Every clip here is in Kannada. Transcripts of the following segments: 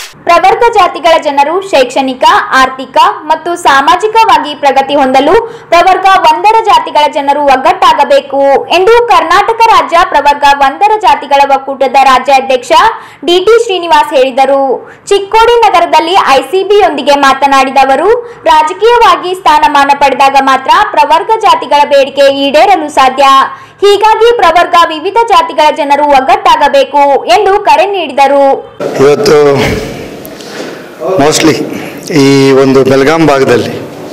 ಪ್ರವರ್ಗ ಜಾತಿಗಳ ಜನರು ಶೈಕ್ಷಣಿಕ ಆರ್ಥಿಕ ಮತ್ತು ಸಾಮಾಜಿಕವಾಗಿ ಪ್ರಗತಿ ಹೊಂದಲು ಪ್ರವರ್ಗ ಒಂದರ ಜಾತಿಗಳ ಜನರು ಒಗ್ಗಟ್ಟಾಗಬೇಕು ಎಂದು ಕರ್ನಾಟಕ ರಾಜ್ಯ ಪ್ರವರ್ಗ ಒಂದರ ಜಾತಿಗಳ ಒಕ್ಕೂಟದ ರಾಜ್ಯಾಧ್ಯಕ್ಷ ಡಿಟಿ ಶ್ರೀನಿವಾಸ್ ಹೇಳಿದರು ಚಿಕ್ಕೋಡಿ ನಗರದಲ್ಲಿ ಐಸಿಬಿಯೊಂದಿಗೆ ಮಾತನಾಡಿದ ಅವರು ರಾಜಕೀಯವಾಗಿ ಸ್ಥಾನಮಾನ ಪಡೆದಾಗ ಮಾತ್ರ ಪ್ರವರ್ಗ ಜಾತಿಗಳ ಬೇಡಿಕೆ ಈಡೇರಲು ಸಾಧ್ಯ ಹೀಗಾಗಿ ಪ್ರವರ್ಗ ವಿವಿಧ ಜಾತಿಗಳ ಜನರು ಒಗ್ಗಟ್ಟಾಗಬೇಕು ಎಂದು ಕರೆ ನೀಡಿದರು ಇವತ್ತು ಮೋಸ್ಟ್ಲಿ ಈ ಒಂದು ಬೆಳಗಾಂ ಭಾಗದಲ್ಲಿ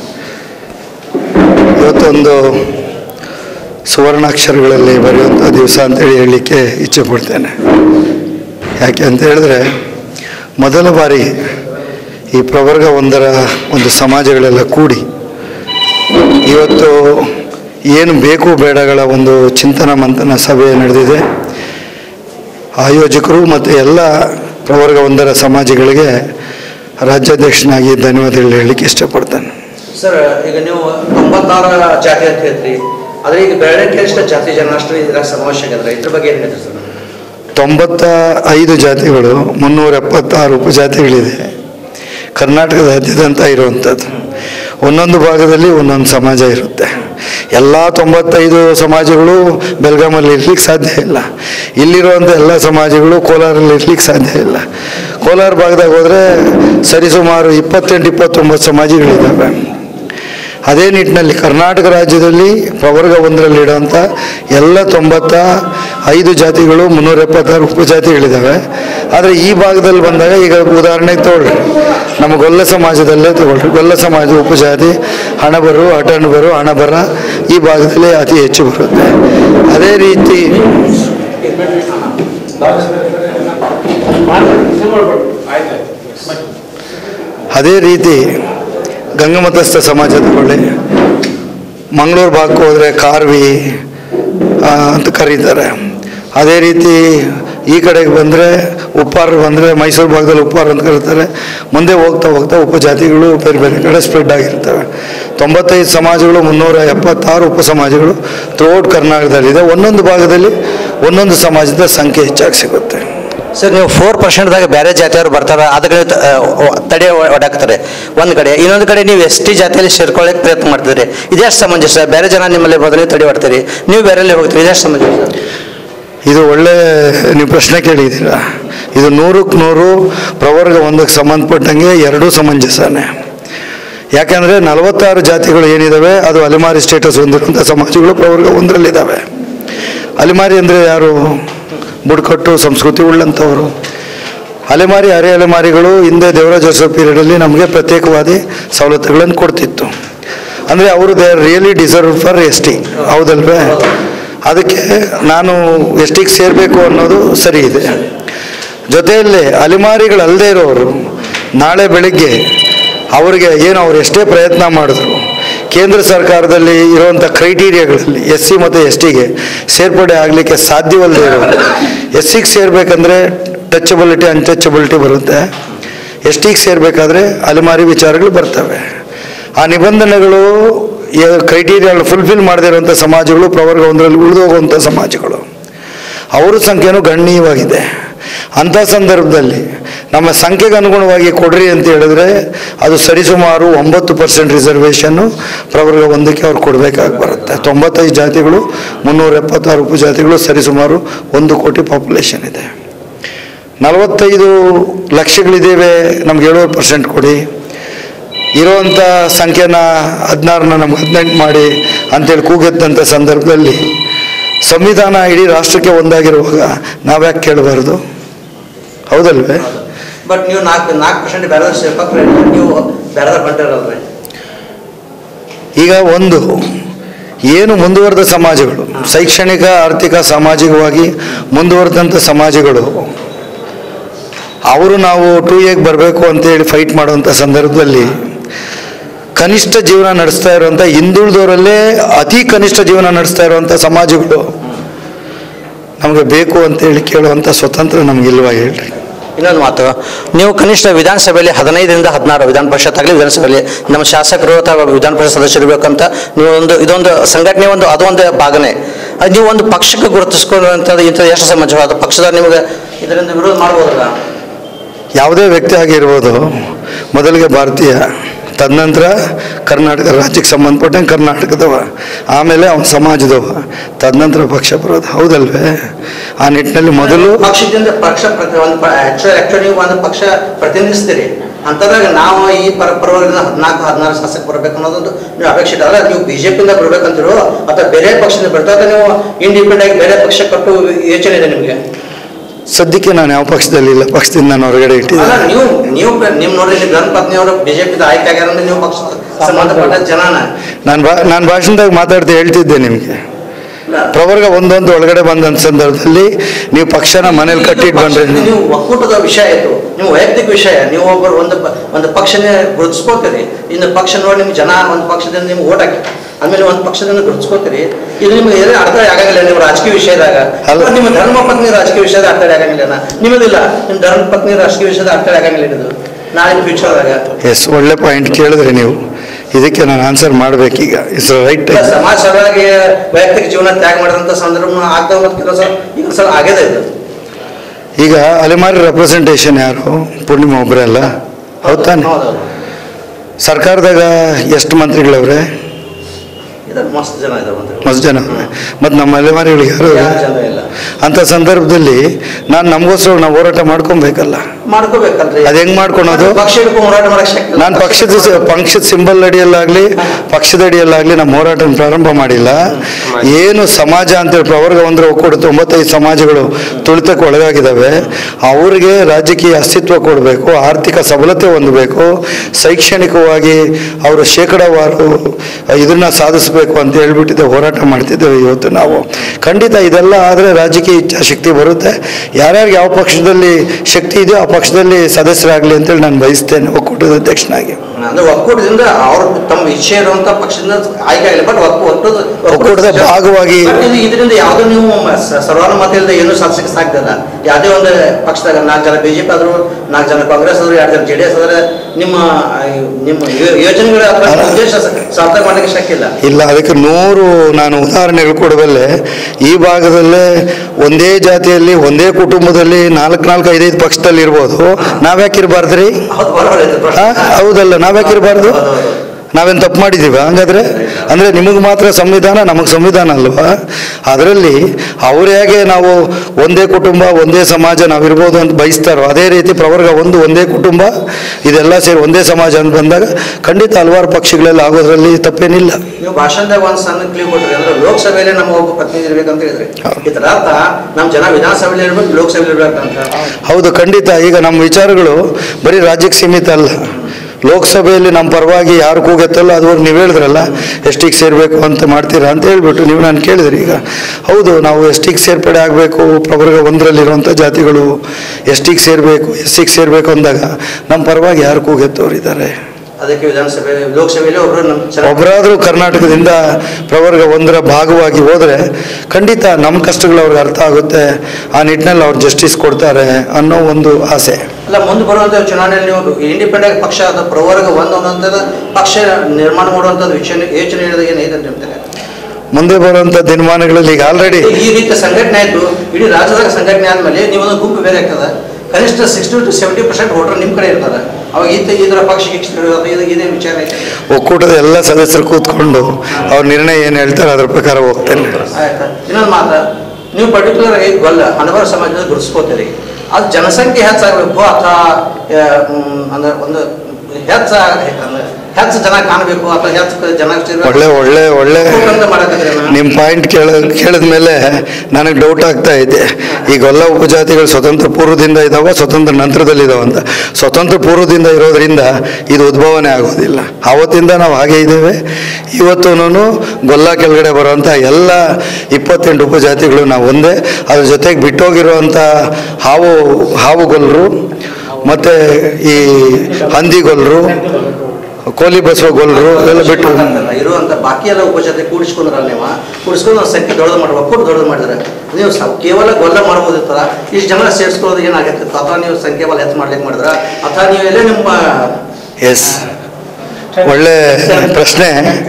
ಇವತ್ತೊಂದು ಸುವರ್ಣಾಕ್ಷರಗಳಲ್ಲಿ ಬರೆಯುವಂಥ ದಿವಸ ಅಂತೇಳಿ ಹೇಳಲಿಕ್ಕೆ ಇಚ್ಛೆ ಪಡ್ತೇನೆ ಯಾಕೆ ಅಂತ ಹೇಳಿದ್ರೆ ಮೊದಲ ಬಾರಿ ಈ ಪ್ರವರ್ಗ ಒಂದರ ಒಂದು ಸಮಾಜಗಳೆಲ್ಲ ಕೂಡಿ ಇವತ್ತು ಏನು ಬೇಕು ಬೇಡಗಳ ಒಂದು ಚಿಂತನ ಮಂಥನ ಸಭೆ ನಡೆದಿದೆ ಆಯೋಜಕರು ಮತ್ತು ಎಲ್ಲ ಪ್ರವರ್ಗ ಒಂದರ ಸಮಾಜಗಳಿಗೆ ರಾಜ್ಯಾಧ್ಯಕ್ಷನಾಗಿ ಧನ್ಯವಾದಗಳು ಹೇಳಲಿಕ್ಕೆ ಇಷ್ಟಪಡ್ತೇನೆ ಸರ್ ಈಗ ನೀವು ತೊಂಬತ್ತಾರು ಜಾತಿ ಅಂತ ಹೇಳ್ತೀರಿ ಆದ್ರೆ ಈಗ ಬೆರಳಿಗೆ ಎಷ್ಟು ಜಾತಿ ಜನ ಅಷ್ಟು ಇದ್ರಾಗ ಸಮಾವೇಶ ಆಗಿದ್ರೆ ಇದ್ರ ಬಗ್ಗೆ ಏನು ಹೇಳ್ತೀರಿ ಸರ್ ತೊಂಬತ್ತ ಐದು ಜಾತಿಗಳು ಮುನ್ನೂರ ಎಪ್ಪತ್ತಾರು ಉಪಜಾತಿಗಳಿದೆ ಕರ್ನಾಟಕದಾದ್ಯಂತ ಇರುವಂಥದ್ದು ಒಂದೊಂದು ಭಾಗದಲ್ಲಿ ಒಂದೊಂದು ಸಮಾಜ ಇರುತ್ತೆ ಎಲ್ಲ ತೊಂಬತ್ತೈದು ಸಮಾಜಗಳು ಬೆಳಗಾಮಲ್ಲಿ ಇರ್ಲಿಕ್ಕೆ ಸಾಧ್ಯ ಇಲ್ಲ ಇಲ್ಲಿರುವಂಥ ಎಲ್ಲ ಸಮಾಜಗಳು ಕೋಲಾರಲ್ಲಿ ಇರ್ಲಿಕ್ಕೆ ಸಾಧ್ಯ ಇಲ್ಲ ಕೋಲಾರ ಭಾಗದಾಗ ಹೋದರೆ ಸರಿಸುಮಾರು ಇಪ್ಪತ್ತೆಂಟು ಇಪ್ಪತ್ತೊಂಬತ್ತು ಸಮಾಜಗಳಿದ್ದಾವೆ ಅದೇ ನಿಟ್ಟಿನಲ್ಲಿ ಕರ್ನಾಟಕ ರಾಜ್ಯದಲ್ಲಿ ಪ್ರವರ್ಗ ಒಂದರಲ್ಲಿಡುವಂಥ ಎಲ್ಲ ತೊಂಬತ್ತ ಐದು ಜಾತಿಗಳು ಮುನ್ನೂರ ಎಪ್ಪತ್ತಾರು ಉಪಜಾತಿಗಳಿದ್ದಾವೆ ಆದರೆ ಈ ಭಾಗದಲ್ಲಿ ಬಂದಾಗ ಈಗ ಉದಾಹರಣೆಗೆ ತಗೊಳ್ರಿ ನಮ್ಮ ಗೊಲ್ಲ ಸಮಾಜದಲ್ಲೇ ತಗೊಳ್ರಿ ಗೊಲ್ಲ ಸಮಾಜದ ಉಪಜಾತಿ ಹಣಬರು ಹಟಣಬರು ಹಣಬರ ಈ ಭಾಗದಲ್ಲಿ ಅತಿ ಹೆಚ್ಚು ಬರುತ್ತೆ ಅದೇ ರೀತಿ ಅದೇ ರೀತಿ ಗಂಗಮತಸ್ಥ ಸಮಾಜ ತಗೊಳ್ಳಿ ಮಂಗಳೂರು ಭಾಗಕ್ಕೆ ಹೋದರೆ ಕಾರ್ವಿ ಆ, ಅಂತ ಕರೀತಾರೆ ಅದೇ ರೀತಿ ಈ ಕಡೆಗೆ ಬಂದರೆ ಉಪ್ಪಾರ ಬಂದರೆ ಮೈಸೂರು ಭಾಗದಲ್ಲಿ ಉಪ್ಪಾರ ಅಂತ ಕರೀತಾರೆ ಮುಂದೆ ಹೋಗ್ತಾ ಹೋಗ್ತಾ ಉಪಜಾತಿಗಳು ಬೇರೆ ಬೇರೆ ಕಡೆ ಸ್ಪ್ರೆಡ್ ಆಗಿರ್ತವೆ ತೊಂಬತ್ತೈದು ಸಮಾಜಗಳು ಮುನ್ನೂರ ಎಪ್ಪತ್ತಾರು ಉಪ ಸಮಾಜಗಳು ಥ್ರೂಔಟ್ ಕರ್ನಾಟಕದಲ್ಲಿದೆ ಒಂದೊಂದು ಭಾಗದಲ್ಲಿ ಒಂದೊಂದು ಸಮಾಜದ ಸಂಖ್ಯೆ ಹೆಚ್ಚಾಗಿ ಸಿಗುತ್ತೆ ಸರ್ ನೀವು ಫೋರ್ ಪರ್ಸೆಂಟ್ದಾಗ ಬೇರೆ ಜಾತಿಯವರು ಬರ್ತಾರೆ ಅದಕ್ಕೆ ನೀವು ತ- ಒ- ತಡೆ ಒಡಾಕ್ತಾರೆ ಒಂದು ಕಡೆ ಇನ್ನೊಂದು ಕಡೆ ನೀವು ಎಸ್ ಟಿ ಜಾತಿಯಲ್ಲಿ ಸೇರ್ಕೊಳ್ಳೋಕೆ ಪ್ರಯತ್ನ ಮಾಡ್ತಿದ್ರಿ ಇದೆಷ್ಟು ಸಮಂಜಸ ಬೇರೆ ಜನ ನಿಮ್ಮಲ್ಲಿ ಬಂದ್ರೆ ನೀವು ತಡೆ ಹೊಡ್ತೀರಿ ನೀವು ಬೇರೆಲ್ಲಿ ಹೋಗ್ತೀರಿ ಇದೆಷ್ಟು ಸಮಂಜಸ ಇದು ಒಳ್ಳೆ ನೀವು ಪ್ರಶ್ನೆ ಕೇಳಿದ್ದೀರಾ ಇದು ನೂರಕ್ಕೆ ನೂರು ಪ್ರವರ್ಗ ಒಂದಕ್ಕೆ ಸಂಬಂಧಪಟ್ಟಂಗೆ ಎರಡೂ ಸಮಂಜಸನೇ ಯಾಕೆಂದರೆ ನಲವತ್ತಾರು ಜಾತಿಗಳು ಏನಿದ್ದಾವೆ ಅದು ಅಲೆಮಾರಿ ಸ್ಟೇಟಸ್ ಹೊಂದಿರುವಂಥ ಸಮಾಜಗಳು ಪ್ರವರ್ಗ ಒಂದರಲ್ಲಿದ್ದಾವೆ ಅಲೆಮಾರಿ ಅಂದರೆ ಯಾರು ಬುಡಕಟ್ಟು ಸಂಸ್ಕೃತಿ ಉಳ್ಳಂಥವರು ಅಲೆಮಾರಿ ಅರೆ ಅಲೆಮಾರಿಗಳು ಹಿಂದೆ ದೇವರಾಜ ಅರಸು ಪೀರಿಯಡಲ್ಲಿ ನಮಗೆ ಪ್ರತ್ಯೇಕವಾದ ಸವಲತ್ತುಗಳನ್ನು ಕೊಡ್ತಿತ್ತು ಅಂದರೆ ಅವರು they really deserve for S T ಹೌದಲ್ವೇ ಅದಕ್ಕೆ ನಾನು ಎಸ್ ಟಿಗೆ ಸೇರಬೇಕು ಅನ್ನೋದು ಸರಿ ಇದೆ ಜೊತೆಯಲ್ಲಿ ಅಲೆಮಾರಿಗಳಲ್ಲದೆ ಇರೋರು ನಾಳೆ ಬೆಳಿಗ್ಗೆ ಅವರಿಗೆ ಏನು ಅವ್ರು ಎಷ್ಟೇ ಪ್ರಯತ್ನ ಮಾಡಿದ್ರು ಕೇಂದ್ರ ಸರ್ಕಾರದಲ್ಲಿ ಇರುವಂಥ ಕ್ರೈಟೀರಿಯಾಗಳಲ್ಲಿ ಎಸ್ ಸಿ ಮತ್ತು ಎಸ್ ಟಿಗೆ ಸೇರ್ಪಡೆ ಆಗಲಿಕ್ಕೆ ಸಾಧ್ಯವಲ್ಲದೆ ಇರೋರು ಎಸ್ ಸಿಗೆ ಸೇರಬೇಕಂದ್ರೆ ಟಚಬಿಲಿಟಿ ಅನ್ಟಚಬಿಲಿಟಿ ಬರುತ್ತೆ ಎಸ್ ಟಿಗೆ ಸೇರಬೇಕಾದ್ರೆ ಅಲೆಮಾರಿ ವಿಚಾರಗಳು ಬರ್ತವೆ ಆ ನಿಬಂಧನೆಗಳು ಕ್ರೈಟೀರಿಯಾಗಳು ಫುಲ್ಫಿಲ್ ಮಾಡದೇ ಇರುವಂಥ ಸಮಾಜಗಳು ಪ್ರವರ್ಗ ಒಂದರಲ್ಲಿ ಉಳಿದು ಹೋಗುವಂಥ ಸಮಾಜಗಳು ಅವರ ಸಂಖ್ಯೆನೂ ಗಣನೀಯವಾಗಿದೆ ಅಂಥ ಸಂದರ್ಭದಲ್ಲಿ ನಮ್ಮ ಸಂಖ್ಯೆಗೆ ಅನುಗುಣವಾಗಿ ಕೊಡ್ರಿ ಅಂತ ಹೇಳಿದ್ರೆ ಅದು ಸರಿಸುಮಾರು ಒಂಬತ್ತು ಪರ್ಸೆಂಟ್ ರಿಸರ್ವೇಷನ್ನು ಪ್ರವರ್ಗ ಒಂದಕ್ಕೆ ಅವ್ರು ಕೊಡಬೇಕಾಗಿ ಬರುತ್ತೆ ತೊಂಬತ್ತೈದು ಜಾತಿಗಳು ಮುನ್ನೂರ ಎಪ್ಪತ್ತಾರು ಉಪಜಾತಿಗಳು ಸರಿಸುಮಾರು ಒಂದು ಕೋಟಿ ಪಾಪ್ಯುಲೇಷನ್ ಇದೆ ನಲವತ್ತೈದು ಲಕ್ಷಗಳಿದ್ದೇವೆ ನಮ್ಗೆ ಏಳುವರೆ ಪರ್ಸೆಂಟ್ ಕೊಡಿ ಇರುವಂಥ ಸಂಖ್ಯೆನ ಹದಿನಾರನ್ನ ನಮ್ಗೆ ಹದಿನೆಂಟು ಮಾಡಿ ಅಂತೇಳಿ ಕೂಗೆದ್ದಂಥ ಸಂದರ್ಭದಲ್ಲಿ ಸಂವಿಧಾನ ಇಡೀ ರಾಷ್ಟ್ರಕ್ಕೆ ಒಂದಾಗಿರುವಾಗ ನಾವ್ಯಾಕೆ ಕೇಳಬಾರ್ದು ಹೌದಲ್ವೇ ಬಟ್ ನೀವು ನಾಲ್ಕು ನಾಲ್ಕು ಪರ್ಸೆಂಟ್ ಬೇರೆ ಸೇರ್ಕೊಕ್ರೆ ನೀವು ಬೇರೆ ಹೊಂಟಿರಲ್ರಿ ಈಗ ಒಂದು ಏನು ಮುಂದುವರೆದ ಸಮಾಜಗಳು ಶೈಕ್ಷಣಿಕ ಆರ್ಥಿಕ ಸಾಮಾಜಿಕವಾಗಿ ಮುಂದುವರೆದಂಥ ಸಮಾಜಗಳು ಅವರು ನಾವು ಟೂ ಎಗೆ ಬರಬೇಕು ಅಂತೇಳಿ ಫೈಟ್ ಮಾಡುವಂಥ ಸಂದರ್ಭದಲ್ಲಿ ಕನಿಷ್ಠ ಜೀವನ ನಡೆಸ್ತಾ ಇರುವಂಥ ಹಿಂದುಳಿದವರಲ್ಲೇ ಅತಿ ಕನಿಷ್ಠ ಜೀವನ ನಡೆಸ್ತಾ ಇರುವಂಥ ಸಮಾಜಗಳು ನಮಗೆ ಬೇಕು ಅಂತೇಳಿ ಕೇಳುವಂಥ ಸ್ವತಂತ್ರ ನಮಗಿಲ್ವಾ ಹೇಳ್ರಿ ಇನ್ನೊಂದು ಮಾತು ನೀವು ಕನಿಷ್ಠ ವಿಧಾನಸಭೆಯಲ್ಲಿ ಹದಿನೈದರಿಂದ ಹದಿನಾರು ವಿಧಾನ ಪರಿಷತ್ ಆಗಲಿ ವಿಧಾನಸಭೆಯಲ್ಲಿ ನಮ್ಮ ಶಾಸಕರು ಅಥವಾ ವಿಧಾನ ಪರಿಷತ್ ಸದಸ್ಯರು ಬೇಕಂತ ನೀವು ಒಂದು ಇದೊಂದು ಸಂಘಟನೆ ಒಂದು ಅದೊಂದು ಭಾಗನೇ ಅದು ನೀವು ಒಂದು ಪಕ್ಷಕ್ಕೆ ಗುರುತಿಸ್ಕೊಳ್ಳುವಂಥದ್ದು ಇಂಥದ್ದು ಎಷ್ಟು ಸಮಾಜವಾದ ಪಕ್ಷದ ನಿಮಗೆ ಇದರಿಂದ ವಿರೋಧ ಮಾಡ್ಬೋದಲ್ಲ ಯಾವುದೇ ವ್ಯಕ್ತಿ ಆಗಿರ್ಬೋದು ಮೊದಲಿಗೆ ಭಾರತೀಯ ತದನಂತರ ಕರ್ನಾಟಕ ರಾಜ್ಯಕ್ಕೆ ಸಂಬಂಧಪಟ್ಟಂಗೆ ಕರ್ನಾಟಕದವ ಆಮೇಲೆ ಅವನ ಸಮಾಜದವ ತದನಂತರ ಪಕ್ಷ ಬರೋದು ಹೌದಲ್ವೇ ಆ ನಿಟ್ಟಿನಲ್ಲಿ ಮೊದಲು ಪಕ್ಷದಿಂದ ಪಕ್ಷ ಪ್ರತಿ ಒಂದು ಆಕ್ಚುಲಿ ಆಕ್ಚುಲಿ ನೀವು ಒಂದು ಪಕ್ಷ ಪ್ರತಿನಿಧಿಸ್ತೀರಿ ಅಂತದಾಗ ನಾವು ಈ ಪರ ಪರವಾಗಿನ ಹದಿನಾಲ್ಕು ಹದಿನಾರು ಶಾಸಕ ಬರ್ಬೇಕು ಅನ್ನೋದೊಂದು ನೀವು ಅಪೇಕ್ಷೆ ಅಲ್ಲ ನೀವು ಬಿಜೆಪಿಯಿಂದ ಬರ್ಬೇಕಂತಿರೋ ಅಥವಾ ಬೇರೆ ಪಕ್ಷದಿಂದ ಬರ್ತಾ ನೀವು ಇಂಡಿಪೆಂಡೆಂಟ್ ಆಗಿ ಬೇರೆ ಪಕ್ಷ ಕಟ್ಟು ಯೋಚನೆ ಇದೆ ನಿಮಗೆ ಸದ್ಯಕ್ಕೆ ನಾನು ಯಾವ ಪಕ್ಷದಲ್ಲಿ ಇಲ್ಲ ಪಕ್ಷದಿಂದ ನಾನು ಹೊರಗಡೆ ಅಲ್ಲ ಇಟ್ಟಿದ್ದೆ ನೀವು ನೀವು ನೀವು ನೋಡಿ ನಿಮ್ಮ ಧರ್ಮ ಪತ್ನಿಯವರು ಬಿಜೆಪಿ ಆಯ್ಕೆ ಆಗ್ಯಾರ ಅಂದ್ರೆ ನೀವು ಪಕ್ಷ ಸಂಬಂಧಪಟ್ಟ ಜನನ ನಾನು ಬಾ ನಾನು ಭಾಷಣದಾಗ ಮಾತಾಡ್ತಾ ಹೇಳ್ತಿದ್ದೆ ನಿಮಗೆ ಪ್ರವರ್ಗ ಒಂದೊಂದು ಒಳಗಡೆ ಬಂದಂಥ ಸಂದರ್ಭದಲ್ಲಿ ನೀವು ಪಕ್ಷನ ಮನೇಲಿ ಕಟ್ಟಿಟ್ಟು ಬಂದ್ರೆ ಇದು ನೀವು ಒಕ್ಕೂಟದ ವಿಷಯ ಇದು ನೀವು ವೈಯಕ್ತಿಕ ವಿಷಯ ನೀವು ಒಬ್ಬರು ಒಂದು ಪ- ಒಂದು ಪಕ್ಷನೇ ಗುರುತಿಸ್ಕೋತೀರಿ ಇನ್ನು ಪಕ್ಷ ನೋಡಿ ನಿಮ್ಗೆ ಜನ ಒಂದು ಪಕ್ಷದಿಂದ ನಿಮ್ಗೆ ಓಟ್ ಹಾಕಿ ಆಮೇಲೆ ಒಂದು ಪಕ್ಷದಿಂದ ಗುರುತಿಸ್ಕೋತೀರಿ ಇದು ನಿಮ್ಗೆ ಏನೇ ಅರ್ಥ ಆಗಂಗಿಲ್ಲ ನೀವು ರಾಜಕೀಯ ವಿಷಯದಾಗ ಅಲ್ಲ. ಅಥವಾ ನಿಮ್ಮ ಧರ್ಮ ಪತ್ನಿ ರಾಜಕೀಯ ವಿಷಯದ ಅರ್ಥ ಆಗಂಗಿಲ್ಲ ನಿಮ್ಮದಿಲ್ಲ ನಿಮ್ಮ ಧರ್ಮ ಪತ್ನಿ ರಾಜಕೀಯ ವಿಷಯದ ಅರ್ಥ ಆಗಂಗಿಲ್ಲ ಇದು ನಾಳೆ ಫ್ಯೂಚರ್ದಾಗ ಎಸ್ ಒಳ್ಳೆ ಪಾಯಿಂಟ್ ಕೇಳಿದ್ರೆ ನೀವು ಇದಕ್ಕೆ ನಾನು ಆನ್ಸರ್ ಮಾಡಬೇಕೀಗ ಇಟ್ಸ್ ರೈಟ್ ಇಲ್ಲ, ಟೈಮ್ ಸಮಾಜ ಸಲುವಾಗಿ ವೈಯಕ್ತಿಕ ಜೀವನ ತ್ಯಾಗ ಮಾಡಿದಂಥ ಸಂದರ್ಭ ಆಗ್ತಾ ಮತ್ತು ಕೆಲವು ಸಲ ಈಗ ಸಲ ಆಗ್ಯದ ಇದು ಈಗ ಅಲೆಮಾರಿ ರೆಪ್ರೆಸೆಂಟೇಷನ್ ಯಾರು ಪೂರ್ಣಿಮಾ ಒಬ್ಬರೇ ಅಲ್ಲ ಹೌದ್ ತಾನೆ ಹೌದೌದು ಸರ್ಕಾರದಾಗ ಎಷ್ಟು ಮಂತ್ರಿಗಳವ್ರೆ ಇದು ಮಸ್ತ್ ಜನ ಇದಾವೆ ಅಂತ ಮಸ್ತ್ ಜನ ಅವ್ರೆ ಮತ್ತು ನಮ್ಮ ಅಲೆಮಾರಿಗಳಿಗೆ ಯಾರು ಅವ್ರೆ? ಯಾರು ಜನ ಇಲ್ಲ ಅಂಥ ಸಂದರ್ಭದಲ್ಲಿ ನಾನು ನಮಗೋಸ್ಕರ ನಾವು ಹೋರಾಟ ಮಾಡ್ಕೊಬೇಕಲ್ಲ ಮಾಡ್ಕೋಬೇಕಲ್ರಿ ಅದ್ ಹೆಂಗ್ ಮಾಡ್ಕೊಳೋದು? ಪಕ್ಷ ಹಿಡ್ಕೊಂಡು ಹೋರಾಟ ಮಾಡಕ್ ಶಕ್ತಿ ಇಲ್ಲ. ನಾನು ಪಕ್ಷದ ಸ- ಪಕ್ಷದ ಸಿಂಬಲ್ ಅಡಿಯಲ್ಲಾಗಲಿ ಪಕ್ಷದ ಅಡಿಯಲ್ಲಾಗಲಿ ನಮ್ಮ ಹೋರಾಟ ಪ್ರಾರಂಭ ಮಾಡಿಲ್ಲ ಏನು ಸಮಾಜ ಅಂತೇಳಿ ಪ್ರವರ್ಗ ಒಂದರ ಒಕ್ಕೂಟ ತೊಂಬತ್ತೈದು ಸಮಾಜಗಳು ತುಳಿತಕ್ಕೆ ಒಳಗಾಗಿದ್ದಾವೆ ಅವರಿಗೆ ರಾಜಕೀಯ ಅಸ್ತಿತ್ವ ಕೊಡಬೇಕು ಆರ್ಥಿಕ ಸಬಲತೆ ಹೊಂದಬೇಕು ಶೈಕ್ಷಣಿಕವಾಗಿ ಅವರ ಶೇಕಡಾವಾರು ಇದನ್ನ ಸಾಧಿಸಬೇಕು ಅಂತ ಹೇಳ್ಬಿಟ್ಟಿದ್ದೆ ಹೋರಾಟ ಮಾಡ್ತಿದ್ದೇವೆ ಇವತ್ತು ನಾವು ಖಂಡಿತ ಇದೆಲ್ಲ ಆದರೆ ರಾಜಕೀಯ ಇಚ್ಛಾಶಕ್ತಿ ಬರುತ್ತೆ ಯಾರ್ಯಾರಿಗೆ ಯಾವ ಪಕ್ಷದಲ್ಲಿ ಶಕ್ತಿ ಇದೆಯೋ ಆ ಪಕ್ಷದಲ್ಲಿ ಸದಸ್ಯರಾಗಲಿ ಅಂತೇಳಿ ನಾನು ಬಯಸ್ತೇನೆ ಒಕ್ಕೂಟದ ಅಧ್ಯಕ್ಷನಾಗಿ ಅಂದ್ರೆ ಒಕ್ಕೂಟದಿಂದ ಅವ್ರು ತಮ್ಮ ಇಚ್ಛೆ ಇರುವಂತ ಪಕ್ಷದಿಂದ ಆಯ್ಕೆ ಆಗಿಲ್ಲ ಬಟ್ ಒಕ್ಕೂಟದ ಒಕ್ಕೂಟದ ಭಾಗವಾಗಿ- But ಇದು ಇದರಿಂದ ಯಾವ್ದು ನೀವು ಸ- ಸರ್ವಾನುಮತ ಇಲ್ಲದೆ ಏನು ಸಾಧಿಸಕ್ಕೆ ಸಾಧ್ಯಲ್ಲ ಯಾವುದೇ ಒಂದು ಪಕ್ಷದಾಗ ನಾಲ್ಕು ಜನ ಬಿಜೆಪಿ ಆದ್ರು ನಾಲ್ಕು ಜನ ಕಾಂಗ್ರೆಸ್ ಆದ್ರು ಎರಡು ಜನ ಜೆ ಡಿ ಎಸ್ ಆದ್ರೆ ನಿಮ್ಮ ಆ, ನಿಮ್ಮ ಯೋ- ಯೋಜನೆಗಳು ಅಥವಾ ನಿಮ್ಮ ಉದ್ದೇಶ ಸಾರ್ಥಕ ಮಾಡ್ಲಿಕ್ಕೆ ಶಕ್ಯ ಇಲ್ಲ ಇಲ್ಲ ಅದಕ್ಕೆ ನೂರು ನಾನು ಉದಾಹರಣೆಗಳು ಕೊಡಬಲ್ಲೆ ಈ ಭಾಗದಲ್ಲೇ ಒಂದೇ ಜಾತಿಯಲ್ಲಿ ಒಂದೇ ಕುಟುಂಬದಲ್ಲಿ ನಾಲ್ಕು ನಾಲ್ಕು ಐದೈದು ಪಕ್ಷದಲ್ಲಿ ಇರ್ಬೋದು ನಾವ್ಯಾಕೆ ಇರಬಾರ್ದ್ರಿ ಹೌದು ಬರೋಬರ್ ಐತೆ ಪ್ರಶ್ನೆ. ಹೌದಲ್ಲ ನಾವ್ಯಾಕೆ ಇರಬಾರ್ದು ಹೌದು, ಹೌದು. ನಾವೇನು ತಪ್ಪು ಮಾಡಿದ್ದೀವ ಹಂಗಾದ್ರೆ ಅಂದರೆ ನಿಮಗೆ ಮಾತ್ರ ಸಂವಿಧಾನ ನಮಗೆ ಸಂವಿಧಾನ ಅಲ್ವಾ ಅದರಲ್ಲಿ ಅವ್ರು ಹೇಗೆ ನಾವು ಒಂದೇ ಕುಟುಂಬ ಒಂದೇ ಸಮಾಜ ನಾವಿರ್ಬೋದು ಅಂತ ಬಯಸ್ತಾರೋ ಅದೇ ರೀತಿ ಪ್ರವರ್ಗ ಒಂದು ಒಂದೇ ಕುಟುಂಬ ಇದೆಲ್ಲ ಸೇರಿ ಒಂದೇ ಸಮಾಜ ಅಂತ ಬಂದಾಗ ಖಂಡಿತ ಹಲವಾರು ಪಕ್ಷಗಳೆಲ್ಲ ಆಗೋದ್ರಲ್ಲಿ ತಪ್ಪೇನಿಲ್ಲ ನೀವು ಭಾಷಣದಾಗ ಒಂದ್ ಸಣ್ಣ ಕ್ಲೀವ್ ಕೊಟ್ರಿ ಅಂದ್ರೆ ಲೋಕಸಭೆಯಲ್ಲಿ ನಮ್ಮ ಒಬ್ಬ ಪ್ರತಿನಿಧಿ ಇರ್ಬೇಕಂತ ಹೇಳಿದ್ರಿ ಹೌದು. ಇದರ ಅರ್ಥ ನಮ್ಮ ಜನ ವಿಧಾನಸಭೆಯಲ್ಲಿ ಇರ್ಬೇಕು ಲೋಕಸಭೆಯಲ್ಲಿ ಇರ್ಬೇಕಂತ ಹೌದು ಖಂಡಿತ ಈಗ ನಮ್ಮ ವಿಚಾರಗಳು ಬರೀ ರಾಜ್ಯಕ್ಕೆ ಸೀಮಿತ ಅಲ್ಲ ಲೋಕಸಭೆಯಲ್ಲಿ ನಮ್ಮ ಪರವಾಗಿ ಯಾರು ಕೂಗೆತ್ತಲ್ಲ ಅದುವರೆಗೆ ನೀವು ಹೇಳಿದ್ರಲ್ಲ ಎಷ್ಟಿಗೆ ಸೇರಬೇಕು ಅಂತ ಮಾಡ್ತೀರಾ ಅಂತ ಹೇಳ್ಬಿಟ್ಟು ನೀವು ನಾನು ಕೇಳಿದ್ರಿ ಈಗ ಹೌದು ನಾವು ಎಷ್ಟಿಗೆ ಸೇರ್ಪಡೆ ಆಗಬೇಕು ಪ್ರವರ್ಗ ಒಂದರಲ್ಲಿರುವಂಥ ಜಾತಿಗಳು ಎಷ್ಟಿಗೆ ಸೇರಬೇಕು ಎಸ್ಸಿಗೆ ಸೇರಬೇಕು ಅಂದಾಗ ನಮ್ಮ ಪರವಾಗಿ ಯಾರು ಕೂಗೆತ್ತವ್ರು ಇದ್ದಾರೆ ಅದಕ್ಕೆ ವಿಧಾನಸಭೆ ಲೋಕಸಭೆಯಲ್ಲಿ ಒಬ್ರು ನಮ್ಮ ಜನ ಒಬ್ಬರಾದರೂ ಕರ್ನಾಟಕದಿಂದ ಪ್ರವರ್ಗ ಒಂದರ ಭಾಗವಾಗಿ ಹೋದರೆ ಖಂಡಿತ ನಮ್ಮ ಕಷ್ಟಗಳು ಅವ್ರಿಗೆ ಅರ್ಥ ಆಗುತ್ತೆ ಆ ನಿಟ್ಟಿನಲ್ಲಿ ಅವ್ರು ಜಸ್ಟಿಸ್ ಕೊಡ್ತಾರೆ ಅನ್ನೋ ಒಂದು ಆಸೆ ಅಲ್ಲ ಮುಂದೆ ಬರುವಂತ ಚುನಾವಣೆಯಲ್ಲಿ ನೀವು ಇಂಡಿಪೆಂಡೆಂಟ್ ಪಕ್ಷ ಅಥವಾ ಪ್ರವರ್ಗ ಒಂದು ಅನ್ನುವಂಥದ್ದು ಪಕ್ಷ ನಿರ್ಮಾಣ ಮಾಡುವಂಥದ್ದು ಯೋಚನೆ ಯೋಚನೆ ಹೇಳಿದಾಗ ಏನೈತೆ ಅಂತ ಹೇಳ್ತಾರೆ ಮುಂದೆ ಬರುವಂಥ ದಿನಮಾನಗಳಲ್ಲಿ ಈಗ ಆಲ್ರೆಡಿ ಈ ರೀತಿಯ ಸಂಘಟನೆ ಆಯ್ತು ಇಡೀ ರಾಜ್ಯದಾಗ ಸಂಘಟನೆ ಆದ್ಮೇಲೆ ನೀವೊಂದು ಗುಂಪು ಬೇರೆ ಆಗ್ತದ ಕನಿಷ್ಠ sixty to seventy percent voter ನಿಮ್ಮ ಕಡೆ ಇರ್ತಾರೆ ಅವಾಗ ಈತ ಇದರ ಪಕ್ಷಕ್ಕೆ ಇಷ್ಟು ಇರೋದು, ಇದು ಇದೇ ವಿಚಾರ ಐತೆ ಒಕ್ಕೂಟದ ಎಲ್ಲ ಸದಸ್ಯರು ಕೂತ್ಕೊಂಡು ಅವ್ರ ನಿರ್ಣಯ ಏನು ಹೇಳ್ತಾರೆ ಅದ್ರ ಪ್ರಕಾರ ಹೋಗ್ತೇನೆ ಆಯ್ತಾ ಇನ್ನೊಂದು ಮಾತು ನೀವು ಪರ್ಟಿಕ್ಯುಲರ್ ಆಗಿ ಗೊಲ್ಲ ಹಣಬಾರ ಸಮಾಜದ ಗುರುತಿಸ್ಕೋತೀರಿ ಅದು ಜನಸಂಖ್ಯೆ ಹೆಚ್ಚಾಗಬೇಕು ಅಥವಾ ಆ, ಮ್, ಅಂದ್ರೆ ಒಂದು ಹೆಚ್ಚ ಅಂದ್ರೆ ಹೆಚ್ಚು ಜನ ಕಾಣಬೇಕು ಅಥವಾ ಹೆಚ್ಚು ಜನ ಸೇರ್ಬೇಕು. ಒಳ್ಳೆ ಒಳ್ಳೆ ಒಳ್ಳೆ ಅಂತ ಮಾಡಕತ್ತೀರಿ ಅಣ್ಣ. ನಿಮ್ಮ ಪಾಯಿಂಟ್ ಕೇಳ ಕೇಳಿದ ಮೇಲೆ ನನಗೆ ಡೌಟ್ ಆಗ್ತಾ ಇದೆ ಈಗೆಲ್ಲ ಉಪಜಾತಿಗಳು ಸ್ವತಂತ್ರ ಪೂರ್ವದಿಂದ ಇದಾವ ಸ್ವತಂತ್ರ ನಂತರದಲ್ಲಿ ಇದಾವ ಅಂತ ಸ್ವತಂತ್ರ ಪೂರ್ವದಿಂದ ಇರೋದ್ರಿಂದ ಇದು ಉದ್ಭವನೇ ಆಗೋದಿಲ್ಲ ಆವತ್ತಿಂದ ನಾವು ಹಾಗೆ ಇದ್ದೇವೆ ಇವತ್ತೂ ಗೊಲ್ಲ ಕೆಳಗಡೆ ಬರುವಂಥ ಎಲ್ಲ ಇಪ್ಪತ್ತೆಂಟು ಉಪಜಾತಿಗಳು ನಾವು ಒಂದೇ ಅದ್ರ ಜೊತೆಗೆ ಬಿಟ್ಟೋಗಿರುವಂಥ ಹಾವು ಹಾವುಗೊಲ್ಲರು ಮತ್ತು ಈ ಹಂದಿಗೊಲ್ಲರು ಕೋಲಿ ಬಸವ ಗೊಲ್ಲರು ಎಲ್ಲ ಬಿಟ್ಟು ಅಂತಲ್ಲ, ಇರುವಂತ ಬಾಕಿ ಎಲ್ಲ ಉಪಜಾತಿ ಕೂಡಿಸ್ಕೊಂಡ್ರಲ್ಲ ನೀವು ಕೂಡಿಸ್ಕೊಂಡು ಒಂದು ಸಂಖ್ಯೆ ದೊಡ್ಡದು ಮಾಡಿ ಒಕ್ಕೂಟ ದೊಡ್ಡದು ಮಾಡಿದ್ರೆ ನೀವು ಸ- ಕೇವಲ ಗೊಲ್ಲ ಮಾಡ್ಬೋದಿತ್ತಲ್ಲ ಇಷ್ಟು ಜನ ಸೇರಿಸ್ಕೊಳ್ಳೋದು ಏನಾಗತ್ತಿತ್ತು ಅಥವಾ ನೀವು ಸಂಖ್ಯೆ ಬಲ ಹೆಚ್ಚು ಮಾಡ್ಲಿಕ್ಕೆ ಮಾಡಿದ್ರ ಅಥವಾ ನೀವು ಎಲ್ಲೇ ನಿಮ್ಮ ಎಸ್ ಒಳ್ಳೆ ಪ್ರಶ್ನೆ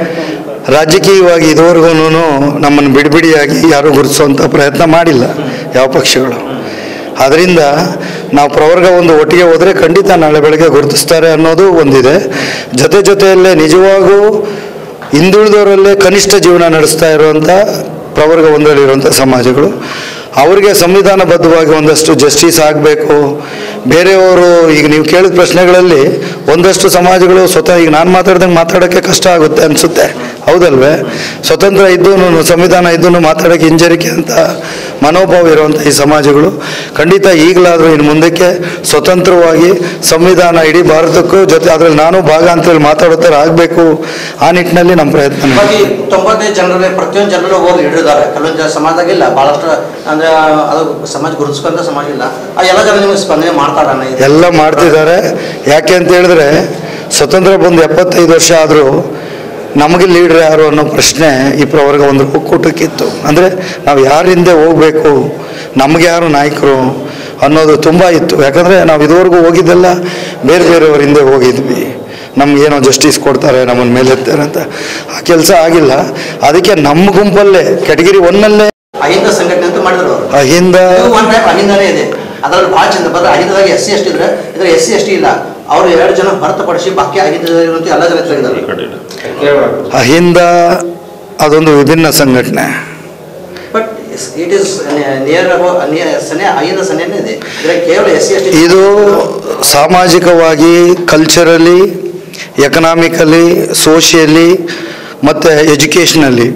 ರಾಜಕೀಯವಾಗಿ ಇದುವರೆಗೂ ನಮ್ಮನ್ನು ಬಿಡಿಬಿಡಿಯಾಗಿ ಯಾರೂ ಗುರುತಿಸುವಂಥ ಪ್ರಯತ್ನ ಮಾಡಿಲ್ಲ ಯಾವ ಪಕ್ಷಗಳು ಅದರಿಂದ ನಾವು ಪ್ರವರ್ಗ ಒಂದು ಒಟ್ಟಿಗೆ ಹೋದರೆ ಖಂಡಿತ ನಾಳೆ ಬೆಳಗ್ಗೆ ಗುರುತಿಸ್ತಾರೆ ಅನ್ನೋದು ಒಂದಿದೆ ಜೊತೆ ಜೊತೆಯಲ್ಲೇ ನಿಜವಾಗೂ ಹಿಂದುಳಿದವರಲ್ಲೇ ಕನಿಷ್ಠ ಜೀವನ ನಡೆಸ್ತಾ ಇರುವಂಥ ಪ್ರವರ್ಗ ಒಂದರಲ್ಲಿರುವಂಥ ಸಮಾಜಗಳು ಅವರಿಗೆ ಸಂವಿಧಾನಬದ್ಧವಾಗಿ ಒಂದಷ್ಟು ಜಸ್ಟಿಸ್ ಆಗಬೇಕು ಬೇರೆಯವರು ಈಗ ನೀವು ಕೇಳಿದ ಪ್ರಶ್ನೆಗಳಲ್ಲಿ ಒಂದಷ್ಟು ಸಮಾಜಗಳು ಸ್ವತಃ ಈಗ ನಾನು ಮಾತಾಡ್ದಂಗೆ ಮಾತಾಡೋಕ್ಕೆ ಕಷ್ಟ ಆಗುತ್ತೆ ಅನಿಸುತ್ತೆ ಹೌದಲ್ವೇ ಸ್ವತಂತ್ರ ಇದ್ದೂ ಸಂವಿಧಾನ ಇದ್ದೂ ಮಾತಾಡೋಕ್ಕೆ ಹಿಂಜರಿಕೆ ಅಂತ ಮನೋಭಾವ ಇರುವಂಥ ಈ ಸಮಾಜಗಳು ಖಂಡಿತ ಈಗಲಾದರೂ ಇನ್ನು ಮುಂದಕ್ಕೆ ಸ್ವತಂತ್ರವಾಗಿ ಸಂವಿಧಾನ ಇಡೀ ಭಾರತಕ್ಕೂ ಜೊತೆ ಅದರಲ್ಲಿ ನಾನು ಭಾಗ ಅಂತೇಳಿ ಮಾತಾಡೋ ಥರ ಆಗಬೇಕು ಆ ನಿಟ್ಟಿನಲ್ಲಿ ನಮ್ಮ ಪ್ರಯತ್ನ ಬಾಕಿ ತೊಂಬತ್ತೈದು ಜನರಲ್ಲಿ ಪ್ರತಿಯೊಂದು ಜನರಲ್ಲೂ ಹೋಗಿ ಹಿಡಿದಾರೆ ಕೆಲವೊಂದು ಜನ ಸಮಾಜದಾಗ ಇಲ್ಲ ಭಾಳಷ್ಟು ಅಂದ್ರೆ ಅದು ಸಮಾಜ ಗುರುತಿಸ್ಕೊಂತ ಸಮಾಜ ಇಲ್ಲ ಆ ಎಲ್ಲ ಜನ ನಿಮಗೆ ಸ್ಪಂದನೆ ಮಾಡ್ತಾರಣ್ಣ ಇದು ಎಲ್ಲ ಮಾಡ್ತಿದ್ದಾರೆ ಯಾಕೆ ಅಂತ ಹೇಳಿದ್ರೆ ಸ್ವತಂತ್ರ ಬಂದು ಎಪ್ಪತ್ತೈದು ವರ್ಷ ಆದರೂ ನಮಗೆ ಲೀಡ್ರ್ ಯಾರು ಅನ್ನೋ ಪ್ರಶ್ನೆ ಈ ಪ್ರವರ್ಗ ಒಂದು ಒಕ್ಕೂಟಕ್ಕಿತ್ತು ಅಂದರೆ ನಾವು ಯಾರ ಹಿಂದೆ ಹೋಗಬೇಕು ನಮಗೆ ಯಾರು ನಾಯಕರು ಅನ್ನೋದು ತುಂಬ ಇತ್ತು ಯಾಕಂದರೆ ನಾವು ಇದುವರೆಗೂ ಹೋಗಿದ್ದೆಲ್ಲ ಬೇರೆ ಬೇರೆಯವ್ರ ಹಿಂದೆ ಹೋಗಿದ್ವಿ ನಮಗೇನೋ ಜಸ್ಟಿಸ್ ಕೊಡ್ತಾರೆ ನಮ್ಮನ್ನ ಮೇಲೆತ್ತಾರೆ ಅಂತ ಆ ಕೆಲಸ ಆಗಿಲ್ಲ ಅದಕ್ಕೆ ನಮ್ಮ ಗುಂಪಲ್ಲೇ ಕೆಟಗಿರಿ ಒನ್ನಲ್ಲೇ ಅಹಿಂದ ಸಂಘಟನೆ ಅಂತ ಮಾಡಿದ್ರು ಅವರು ಅಹಿಂದ ಇದು ಒನ್ ಟೈಪ್ ಅಹಿಂದನೇ ಇದೆ ಅದ್ರಲ್ಲಿ ಭಾಳ ಚಂದ ಬದ್ರೆ ಅಹಿಂದದಾಗ ಎಸ್ ಸಿ ಎಸ್ ಟಿ ಇದ್ರೆ ಇದ್ರೆ ಎಸ್ ಸಿ ಎಸ್ ಟಿ ಇಲ್ಲ ಅವ್ರು ಎರಡು ಜನ ಹೊರತುಪಡಿಸಿ ಬಾಕಿ ಅಹಿಂದದಲ್ಲಿರುವಂಥ ಎಲ್ಲ ಜನ ತೆಗೆದಾರೆ ಅಹಿಂದ ಅದೊಂದು ವಿಭಿನ್ನ ಸಂಘಟನೆ ಬಟ್ ಇಟ್ ಇಸ್ ನಿಯರ್ ಸನೆ ಅಹಿಂದ ಸನೇನೇ ಇದೆ ಇದ್ರೆ ಕೇವಲ ಎಸ್ ಸಿ ಎಸ್ ಟಿ ಇದು ಸಾಮಾಜಿಕವಾಗಿ ಕಲ್ಚರಲಿ ಎಕನಾಮಿಕಲಿ ಸೋಷಿಯಲಿ ಮತ್ತು ಎಜುಕೇಷನಲ್ಲಿ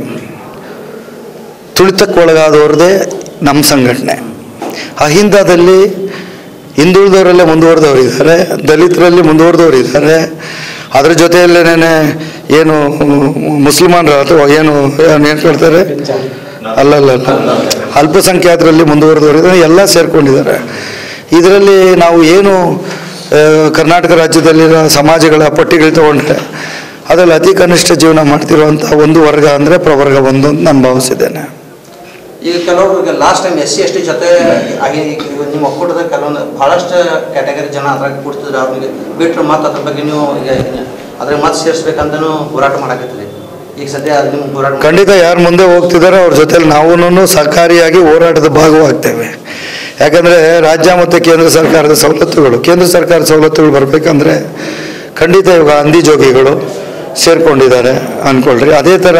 ತುಳಿತಕ್ಕೊಳಗಾದವ್ರದ್ದೇ ನಮ್ಮ ಸಂಘಟನೆ ಅಹಿಂದದಲ್ಲಿ ಹಿಂದುಳಿದವರಲ್ಲೇ ಮುಂದುವರೆದವರು ಇದ್ದಾರೆ ದಲಿತರಲ್ಲಿ ಮುಂದುವರೆದವರು ಇದ್ದಾರೆ ಅದ್ರ ಜೊತೆಯಲ್ಲೇನೆ ಏನು ಮುಸಲ್ಮಾನರು ಅಥವಾ ಏನು ಏನು ಹೇಳ್ತಾರೆ ಅಲ್ಲಲ್ಲ ಅಲ್ಪಸಂಖ್ಯಾತರಲ್ಲಿ ಮುಂದುವರೆದವರು ಇದ್ದಾರೆ ಎಲ್ಲ ಸೇರ್ಕೊಂಡಿದ್ದಾರೆ ಇದರಲ್ಲಿ ನಾವು ಏನು ಆ, ಕರ್ನಾಟಕ ರಾಜ್ಯದಲ್ಲಿರೋ ಸಮಾಜಗಳ ಪಟ್ಟಿಗಳು ತಗೊಂಡ್ರೆ ಅದರಲ್ಲಿ ಅತಿ ಕನಿಷ್ಠ ಜೀವನ ಮಾಡ್ತಿರುವಂಥ ಒಂದು ವರ್ಗ ಅಂದರೆ ಪ್ರವರ್ಗ ಒಂದು ಅಂತ ನಾನು ಭಾವಿಸಿದ್ದೇನೆ ಈಗ ಕೆಲವ್ರಿಗೆ last time S C S T ಜೊತೆ ಆಗಿ ಈಗ ನಿಮ್ಮ ಒಕ್ಕೂಟದ ಕೆಲವೊಂದು ಬಹಳಷ್ಟು ಕ್ಯಾಟಗರಿ ಜನ ಅದ್ರಾಗ ಕೂಡ್ತಿದ್ರು ಅವ್ರಿಗೆ ಬಿಟ್ಟರು ಮತ್ತೆ ಅದ್ರ ಬಗ್ಗೆ ನೀವು ಈಗ ಅದ್ರಾಗ ಮತ್ತೆ ಸೇರಿಸ್ಬೇಕಂತನೂ ಹೋರಾಟ ಮಾಡಕತ್ತೀರಿ ಈಗ ಸದ್ಯ ಅದು ನಿಮ್ಗೆ ಹೋರಾಟ ಮಾಡ್- ಖಂಡಿತ ಯಾರು ಮುಂದೆ ಹೋಗ್ತಿದ್ದಾರೋ ಅವ್ರ ಜೊತೆಲಿ ನಾವು ಸಹಕಾರಿಯಾಗಿ ಹೋರಾಟದ ಭಾಗವಾಗ್ತೇವೆ ಯಾಕಂದರೆ ರಾಜ್ಯ ಮತ್ತು ಕೇಂದ್ರ ಸರ್ಕಾರದ ಸವಲತ್ತುಗಳು ಕೇಂದ್ರ ಸರ್ಕಾರದ ಸವಲತ್ತುಗಳು ಬರಬೇಕಂದ್ರೆ ಖಂಡಿತ ಇವಾಗ ಹಂದಿ ಜೋಗಿಗಳು ಸೇರ್ಕೊಂಡಿದ್ದಾರೆ ಅಂದ್ಕೊಳ್ರಿ ಅದೇ ಥರ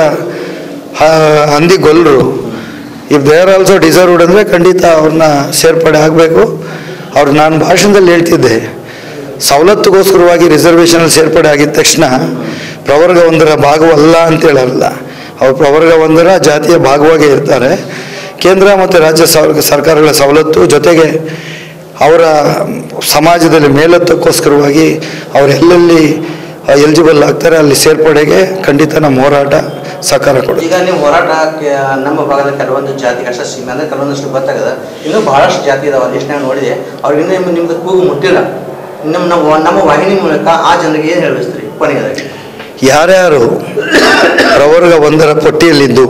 ಹ- ಹಂದಿ ಗೊಲ್ಲರು if they are also deserved ಅಂದರೆ ಖಂಡಿತ ಅವ್ರನ್ನ ಸೇರ್ಪಡೆ ಆಗಬೇಕು ಅವ್ರು ನಾನು ಭಾಷಣದಲ್ಲಿ ಹೇಳ್ತಿದ್ದೆ ಸವಲತ್ತುಗೋಸ್ಕರವಾಗಿ ರಿಸರ್ವೇಷನಲ್ಲಿ ಸೇರ್ಪಡೆ ಆಗಿದ ತಕ್ಷಣ ಪ್ರವರ್ಗ ಒಂದರ ಭಾಗವಲ್ಲ ಅಂತ ಹೇಳಲ್ಲ ಅವ್ರು ಪ್ರವರ್ಗ ಒಂದರ ಜಾತಿಯ ಭಾಗವಾಗೇ ಇರ್ತಾರೆ ಕೇಂದ್ರ ಮತ್ತು ರಾಜ್ಯ ಸರ್- ಸರ್ಕಾರಗಳ ಸವಲತ್ತು ಜೊತೆಗೆ ಅವರ ಸಮಾಜದಲ್ಲಿ ಮೇಲೆತ್ತಕ್ಕೋಸ್ಕರವಾಗಿ ಅವ್ರು ಎಲ್ಲೆಲ್ಲಿ ಎಲಿಜಿಬಲ್ ಆಗ್ತಾರೆ ಅಲ್ಲಿ ಸೇರ್ಪಡೆಗೆ ಖಂಡಿತ ನಮ್ಮ ಹೋರಾಟ ಸಹಕಾರ ಕೊಡುತ್ತೆ ಈಗ ನೀವು ಹೋರಾಟ ಕೆ- ನಮ್ಮ ಭಾಗದ ಕೆಲವೊಂದು ಜಾತಿ ಅಷ್ಟ ಸೀಮೆ ಅಂದ್ರೆ ಕೆಲವೊಂದಷ್ಟು ಗೊತ್ತಾಗದ ಇನ್ನೂ ಬಹಳಷ್ಟು ಜಾತಿ ಇದಾವೆ ಲಿಸ್ಟ್ನಾಗ ನೋಡಿದೆ ಅವ್ರಿಗೆ ಇನ್ನೂ ನಿಮ್ದು ಕೂಗು ಮುಟ್ಟಿಲ್ಲ ನಮ್ಮ ನಮ್ಮ ನಮ್ಮ ವಾಹಿನಿ ಮೂಲಕ ಆ ಜನರಿಗೆ ಏನು ಹೇಳಿಸ್ತೀರಿ ಕೊನೆಯದಾಗಿ ಯಾರ್ಯಾರು ಪ್ರವರ್ಗ ಒಂದರ ಪಟ್ಟಿಯಲ್ಲಿದ್ದು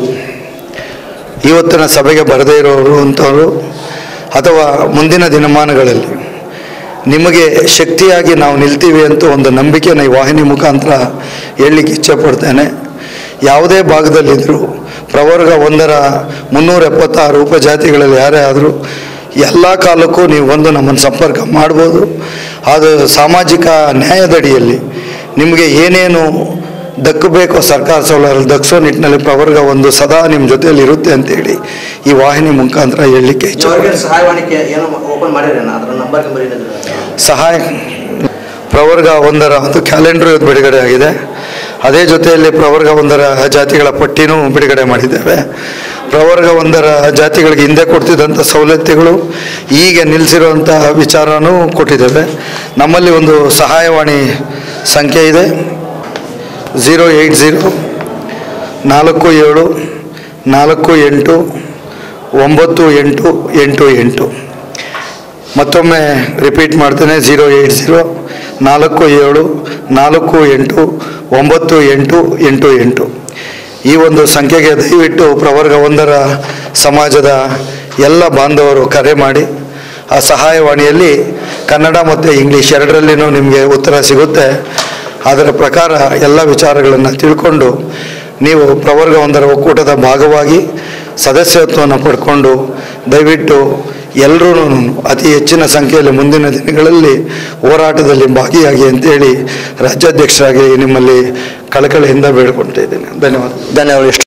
ಇವತ್ತಿನ ಸಭೆಗೆ ಬರದೇ ಇರೋರು ಅಂಥವರು ಅಥವಾ ಮುಂದಿನ ದಿನಮಾನಗಳಲ್ಲಿ ನಿಮಗೆ ಶಕ್ತಿಯಾಗಿ ನಾವು ನಿಲ್ತೀವಿ ಅಂತ ಒಂದು ನಂಬಿಕೆನ ಈ ವಾಹಿನಿ ಮುಖಾಂತರ ಹೇಳಲಿಕ್ಕೆ ಇಚ್ಛೆ ಪಡ್ತೇನೆ ಯಾವುದೇ ಭಾಗದಲ್ಲಿದ್ದರೂ ಪ್ರವರ್ಗ ಒಂದರ ಮುನ್ನೂರ ಎಪ್ಪತ್ತಾರು ಉಪಜಾತಿಗಳಲ್ಲಿ ಯಾರೇ ಆದರೂ ಎಲ್ಲ ಕಾಲಕ್ಕೂ ನೀವು ಬಂದು ನಮ್ಮನ್ನು ಸಂಪರ್ಕ ಮಾಡ್ಬೋದು ಅದು ಸಾಮಾಜಿಕ ನ್ಯಾಯದಡಿಯಲ್ಲಿ ನಿಮಗೆ ಏನೇನು ದಕ್ಕಬೇಕೋ ಸರ್ಕಾರ ಸೌಲಭ್ಯ ದಕ್ಕಿಸೋ ನಿಟ್ಟಿನಲ್ಲಿ ಪ್ರವರ್ಗ ಒಂದು ಸದಾ ನಿಮ್ಮ ಜೊತೆಯಲ್ಲಿ ಇರುತ್ತೆ ಅಂತೇಳಿ ಈ ವಾಹಿನಿ ಮುಖಾಂತರ ಹೇಳಲಿಕ್ಕೆ ಇಚ್ಛೆ ಅವ್ರಿಗೆ ಸಹಾಯವಾಣಿಕೆ ಏನೋ ಓಪನ್ ಮಾಡಿರೇನ ಅದ್ರ ನಂಬರ್ ನಂಬರ್ ಏನಿದ್ರು ಸಹಾಯ ಪ್ರವರ್ಗ ಒಂದರ ಒಂದು ಕ್ಯಾಲೆಂಡರ್ ಇವತ್ತು ಬಿಡುಗಡೆ ಆಗಿದೆ ಅದೇ ಜೊತೆಯಲ್ಲಿ ಪ್ರವರ್ಗ ಒಂದರ ಜಾತಿಗಳ ಪಟ್ಟಿನೂ ಬಿಡುಗಡೆ ಮಾಡಿದ್ದೇವೆ ಪ್ರವರ್ಗ ಒಂದರ ಜಾತಿಗಳಿಗೆ ಹಿಂದೆ ಕೊಡ್ತಿದ್ದಂಥ ಸವಲತ್ತುಗಳು ಈಗ ನಿಲ್ಲಿಸಿರುವಂಥ ವಿಚಾರನೂ ಕೊಟ್ಟಿದ್ದೇವೆ ನಮ್ಮಲ್ಲಿ ಒಂದು ಸಹಾಯವಾಣಿ ಸಂಖ್ಯೆ ಇದೆ ಝೀರೋ ಏಯ್ಟ್ ಝೀರೋ ನಾಲ್ಕು ಏಳು ನಾಲ್ಕು ಎಂಟು ಒಂಬತ್ತು ಎಂಟು ಎಂಟು ಎಂಟು ಮತ್ತೊಮ್ಮೆ ರಿಪೀಟ್ ಮಾಡ್ತೇನೆ ಝೀರೋ ಏಯ್ಟ್ ಝೀರೋ ನಾಲ್ಕು ಏಳು ನಾಲ್ಕು ಎಂಟು ಒಂಬತ್ತು ಎಂಟು ಎಂಟು ಎಂಟು ಈ ಒಂದು ಸಂಖ್ಯೆಗೆ ದಯವಿಟ್ಟು ಪ್ರವರ್ಗ ಒಂದರ ಸಮಾಜದ ಎಲ್ಲ ಬಾಂಧವರು ಕರೆ ಮಾಡಿ ಆ ಸಹಾಯವಾಣಿಯಲ್ಲಿ ಕನ್ನಡ ಮತ್ತು ಇಂಗ್ಲೀಷ್ ಎರಡರಲ್ಲಿನೂ ನಿಮಗೆ ಉತ್ತರ ಸಿಗುತ್ತೆ ಅದರ ಪ್ರಕಾರ ಎಲ್ಲ ವಿಚಾರಗಳನ್ನು ತಿಳ್ಕೊಂಡು ನೀವು ಪ್ರವರ್ಗ ಒಂದರ ಒಕ್ಕೂಟದ ಭಾಗವಾಗಿ ಸದಸ್ಯತ್ವವನ್ನು ಪಡ್ಕೊಂಡು ದಯವಿಟ್ಟು ಎಲ್ಲರೂ ಅತಿ ಹೆಚ್ಚಿನ ಸಂಖ್ಯೆಯಲ್ಲಿ ಮುಂದಿನ ದಿನಗಳಲ್ಲಿ ಹೋರಾಟದಲ್ಲಿ ಭಾಗಿಯಾಗಿ ಅಂತೇಳಿ ರಾಜ್ಯಾಧ್ಯಕ್ಷರಾಗಿ ನಿಮ್ಮಲ್ಲಿ ಕಳಕಳಿಯಿಂದ ಬೇಡ್ಕೊಳ್ತಾ ಇದ್ದೇನೆ ಧನ್ಯವಾದ ಧನ್ಯವಾದ